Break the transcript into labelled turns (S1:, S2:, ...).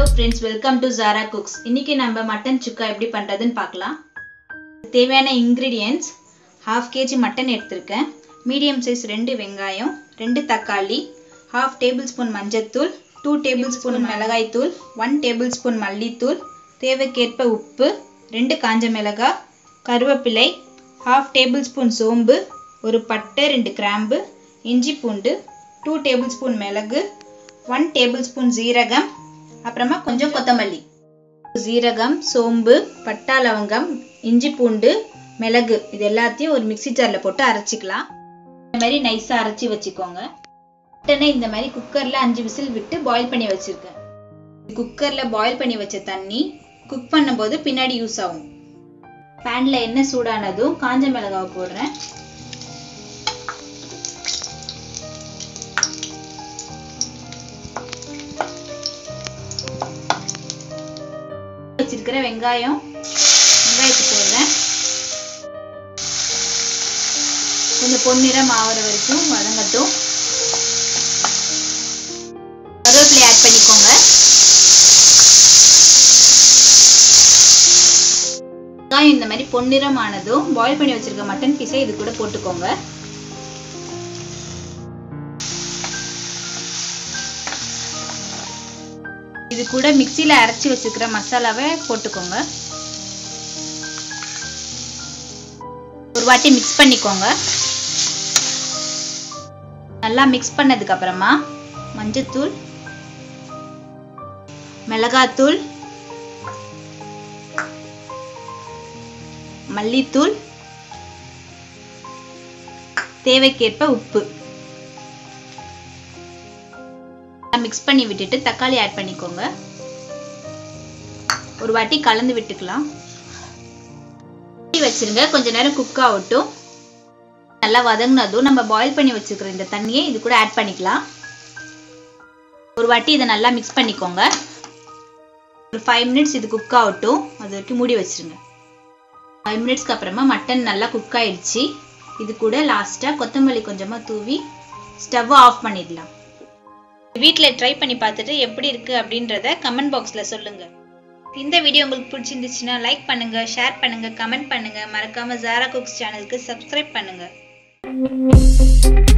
S1: friends welcome to Zara cooks இன்னைக்கு நம்ம mutton sukka எப்படி பண்ணுறதுன்னு பார்க்கலாம் தேவையான இன்க்ரீடியன்ட்ஸ் ஹாஃப் கேஜி மட்டன் எடுத்திருக்கேன் மீடியம் சைஸ் ரெண்டு வெங்காயம் ரெண்டு தக்காளி ஹாஃப் டேபிள் ஸ்பூன் மஞ்சத்தூள் டூ டேபிள் ஸ்பூன் மிளகாய்த்தூள் ஒன் டேபிள் ஸ்பூன் மல்லித்தூள் தேவைக்கேற்ப உப்பு ரெண்டு காஞ்ச மிளகாய் கருவேப்பிலை ஹாஃப் டேபிள் ஸ்பூன் சோம்பு ஒரு பட்டை ரெண்டு கிராம்பு இஞ்சி பூண்டு டூ டேபிள் ஸ்பூன் மிளகு ஒன் டேபிள் ஸ்பூன் ஜீரகம் அப்புறமா கொஞ்சம் கொத்தமல்லி ஜீரகம் சோம்பு பட்டா லவங்கம் இஞ்சி பூண்டு மிளகு இது எல்லாத்தையும் ஒரு மிக்ஸி ஜாரில் போட்டு அரைச்சிக்கலாம் இந்த மாதிரி நைஸாக அரைச்சி வச்சுக்கோங்க மட்டனை இந்த மாதிரி குக்கரில் அஞ்சு விசில் விட்டு பாயில் பண்ணி வச்சுருக்கேன் குக்கரில் பாயில் பண்ணி வச்ச தண்ணி குக் பண்ணும்போது பின்னாடி யூஸ் ஆகும் பேனில் எண்ணெய் சூடானதும் காஞ்ச மிளகாவை போடுறேன் வச்சிருக்கிற வெங்காயம் வெங்காயத்தை போடுறேன் கொஞ்சம் பொன்னிறம் ஆகிற வரைக்கும் வதங்கட்டும் கருவேப்பிலை ஆட் பண்ணிக்கோங்க வெங்காயம் இந்த மாதிரி பொன்னிறம் ஆனதும் பாயில் பண்ணி வச்சிருக்க மட்டன் பீஸை இது கூட போட்டுக்கோங்க இது கூட மிக்சியில் அரைச்சி வச்சுக்கிற மசாலாவை போட்டுக்கோங்க ஒரு வாட்டி மிக்ஸ் பண்ணிக்கோங்க நல்லா மிக்ஸ் பண்ணதுக்கு அப்புறமா மஞ்சத்தூள் மிளகாத்தூள் மல்லித்தூள் தேவைக்கேற்ப உப்பு மிக்ஸ் பண்ணி விட்டுட்டு தக்காளி ஆட் பண்ணிக்கோங்க ஒரு வாட்டி கலந்து விட்டுக்கலாம் வச்சிருங்க கொஞ்ச நேரம் குக் ஆகட்டும் நல்லா வதங்கினதும் நம்ம பாயில் பண்ணி வச்சுக்கிற இந்த தண்ணியை இது கூட ஆட் பண்ணிக்கலாம் ஒரு வாட்டி இதை நல்லா மிக்ஸ் பண்ணிக்கோங்க ஒரு ஃபைவ் மினிட்ஸ் இது குக் ஆகட்டும் அது வரைக்கும் மூடி வச்சிருங்க ஃபைவ் மினிட்ஸ்க்கு அப்புறமா மட்டன் நல்லா குக் ஆயிடுச்சு இது கூட லாஸ்ட்டாக கொத்தமல்லி கொஞ்சமாக தூவி ஸ்டவ்வை ஆஃப் பண்ணிடலாம் வீட்டில் ட்ரை பண்ணி பார்த்துட்டு எப்படி இருக்குது அப்படின்றத கமெண்ட் பாக்ஸில் சொல்லுங்கள் இந்த வீடியோ உங்களுக்கு பிடிச்சிருந்துச்சுன்னா லைக் பண்ணுங்கள் ஷேர் பண்ணுங்கள் கமெண்ட் பண்ணுங்கள் மறக்காமல் ஜாரா குக்ஸ் சேனலுக்கு சப்ஸ்கிரைப் பண்ணுங்கள்